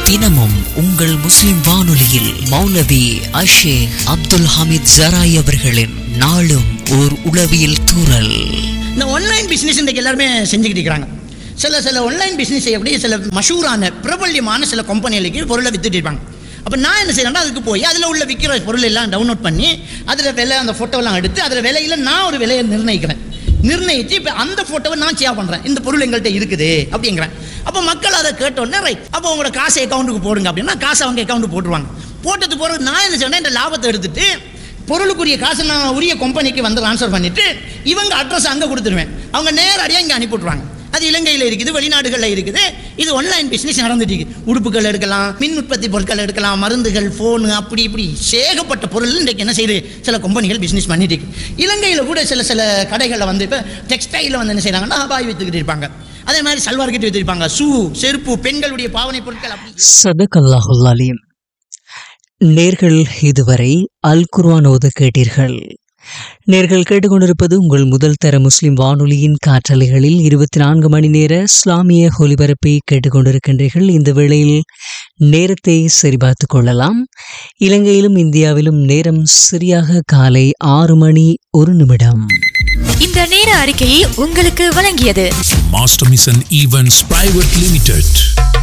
தினமும் உங்கள் முஸ்லிம் வானொலியில் மௌலவி அஷேக் அப்துல் ஹமீத் ஜராய் அவர்களின் நாளும் ஓர் உளவியல் தூறல் இந்த ஆன்லைன் பிஸ்னஸ் இன்றைக்கு எல்லாருமே செஞ்சுக்கிட்டு இருக்கிறாங்க சில சில ஆன்லைன் பிஸ்னஸ் எப்படி சில மஷூரான பிரபல்யமான சில கம்பெனிகளுக்கு பொருளை வித்துட்டு இருப்பாங்க அப்போ நான் என்ன செய்யறேன்னா அதுக்கு போய் அதில் உள்ள விற்கிற பொருள் எல்லாம் டவுன்லோட் பண்ணி அதில் விலை அந்த ஃபோட்டோலாம் எடுத்து அதில் விலையில் நான் ஒரு விலையை நிர்ணயிக்கிறேன் நிர்ணயித்து இப்போ அந்த ஃபோட்டோவை நான் ஷேர் பண்ணுறேன் இந்த பொருள் எங்கள்கிட்ட இருக்குது அப்படிங்கிறேன் அப்போ மக்கள் அதை கேட்டோன்னே ரைட் அப்போ உங்களோட காசை அக்கௌண்ட்டுக்கு போடுங்க அப்படின்னா காசை அவங்க அக்கௌண்ட்டு போட்டுருவாங்க போட்டது போகிறது நான் என்ன சொன்னேன் இந்த லாபத்தை எடுத்துட்டு பொருளுக்குரிய காசை நான் உரிய கம்பெனிக்கு வந்து ட்ரான்ஸ்ஃபர் பண்ணிட்டு இவங்க அட்ரஸ் அங்கே கொடுத்துருவேன் அவங்க நேரடியாக இங்கே அனுப்பிவிட்ருவாங்க அது இலங்கையில் இருக்குது வெளிநாடுகளில் இருக்குது இது ஆன்லைன் பிஸ்னஸ் நடந்துட்டு இருக்கு உடுப்புகள் எடுக்கலாம் மின் உற்பத்தி பொருட்கள் எடுக்கலாம் மருந்துகள் ஃபோனு அப்படி இப்படி சேகப்பட்ட பொருள் இன்றைக்கு என்ன செய்யுது சில கம்பெனிகள் பிஸ்னஸ் பண்ணிட்டு இருக்கு இலங்கையில் கூட சில சில கடைகளில் வந்து இப்போ டெக்ஸ்டைலில் வந்து என்ன செய்கிறாங்கன்னா பாய் வித்துக்கிட்டு இருப்பாங்க அதே மாதிரி சல்வார் கிட்ட வித்துருப்பாங்க ஷூ செருப்பு பெண்களுடைய பாவனை பொருட்கள் அப்படி சதகல்லாஹுல் அலீம் நேர்கள் இதுவரை அல் குர்ஆன் ஓத கேட்டீர்கள் நேர்கள் கேட்டுக்கொண்டிருப்பது உங்கள் முதல் தர முஸ்லிம் வானொலியின் காற்றலைகளில் இருபத்தி நான்கு மணி நேர இஸ்லாமிய ஒலிபரப்பை கேட்டுக்கொண்டிருக்கின்றீர்கள் இந்த வேளையில் நேரத்தை சரிபார்த்து கொள்ளலாம் இலங்கையிலும் இந்தியாவிலும் நேரம் சரியாக காலை ஆறு மணி ஒரு நிமிடம் இந்த நேர அறிக்கையை உங்களுக்கு வழங்கியது Master Mission Events Private Limited.